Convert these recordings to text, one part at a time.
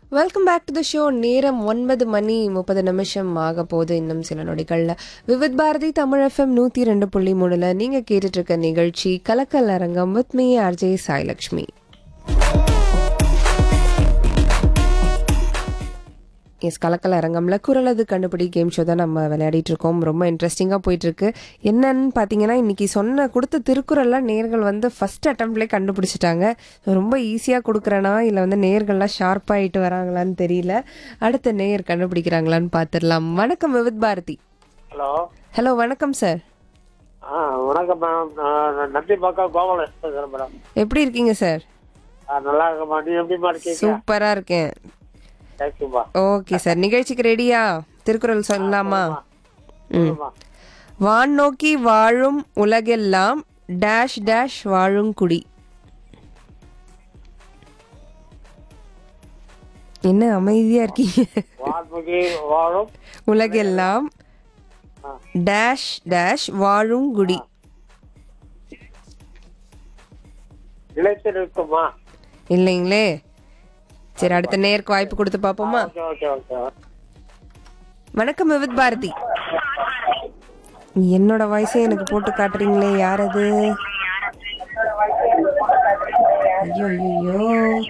welcome back to the show நேரம் ஒன்பது மணி முப்பது நிமிஷம் ஆக போகுது இன்னும் சில நொடிகளில் விவித் பாரதி தமிழ் எஃப்எம் நூற்றி ரெண்டு புள்ளி மூணுல நீங்கள் கேட்டுட்டு இருக்க நிகழ்ச்சி கலக்கல் அரங்கம் with me RJ Sailakshmi yes கலக்கல் அரங்கம்ல குரலது கண்டுபிடி கேம் ஷோ தான் நம்ம விளையாடிட்டு இருக்கோம் ரொம்ப இன்ட்ரெஸ்டிங்காக போயிட்டு இருக்கு என்னன்னு பார்த்தீங்கன்னா இன்னைக்கு சொன்ன கொடுத்த திருக்குறள்லாம் நேர்கள் வந்து ஃபர்ஸ்ட் அட்டம்ப்ட்லேயே கண்டுபிடிச்சிட்டாங்க ரொம்ப ஈஸியாக கொடுக்குறேனா இல்லை வந்து நேர்கள்லாம் ஷார்ப்பாகிட்டு வராங்களான்னு தெரியல அடுத்த நேயர் கண்டுபிடிக்கிறாங்களான்னு பார்த்துடலாம் வணக்கம் விவித் பாரதி ஹலோ ஹலோ வணக்கம் சார் ஆ வணக்கம் மேடம் நான் நந்தி பக்கம் கோபாலன் பேசுகிறேன் மேடம் எப்படி இருக்கீங்க சார் ஆ நல்லா இருக்கம்மா நீ எப்படிமா இருக்கீங்க சூப்பராக இருக்கேன் தேங்க்யூம்மா ஓகே சார் நிகழ்ச்சிக்கு ரெடியா திருக்குறள் சொல்லலாமா ம் வான் நோக்கி வாழும் உலகெல்லாம் டேஷ் டேஷ் வாழும் குடி என்ன அமைதியா இருக்கீங்க வான்முகி வாழும் உலகெல்லாம் டேஷ் டேஷ் வாழும் குடி நிலைத்து நிற்குமா இல்லைங்களே சரி அடுத்த நேருக்கு வாய்ப்பு கொடுத்து பார்ப்போமா ஓகே ஓகே ஓகே வணக்கம் விவித் பாரதி என்னோட வாய்ஸே எனக்கு போட்டு காட்டுறீங்களே யார் அது ஐயோ ஐயோ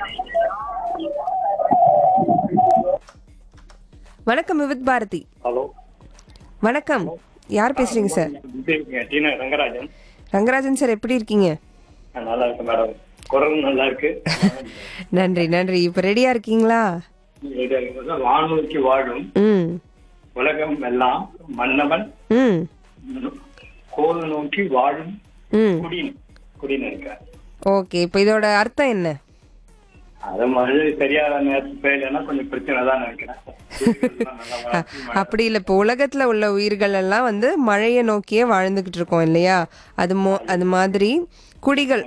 வணக்கம் விவித் பாரதி ஹலோ வணக்கம் யார் பேசுறீங்க சார் எப்படி இருக்கீங்க டீனா ரங்கராஜன் ரங்கராஜன் சார் எப்படி இருக்கீங்க நான் நல்லா இருக்கேன் மேடம் குரல் நல்லா இருக்கு நன்றி நன்றி இப்போ ரெடியா இருக்கீங்களா இது வந்து வானூர்க்கு வாழும் ம் உலகம் எல்லாம் மன்னவன் ம் கோல் நோக்கி வாழும் ம் குடின் குடின்னு இருக்க ஓகே இப்போ இதோட அர்த்தம் என்ன அது மாதிரி தெரியாத நேரத்துக்கு பேர்லன்னா கொஞ்சம் பிரச்சனை தான் நினைக்கிறேன் நல்லா வளர்ச்சி அப்படி இல்லை இப்போ உலகத்துல உள்ள உயிர்கள் எல்லாம் வந்து மழையை நோக்கியே வாழ்ந்துகிட்டு இருக்கோம் இல்லையா அது மோ அது மாதிரி குடிகள்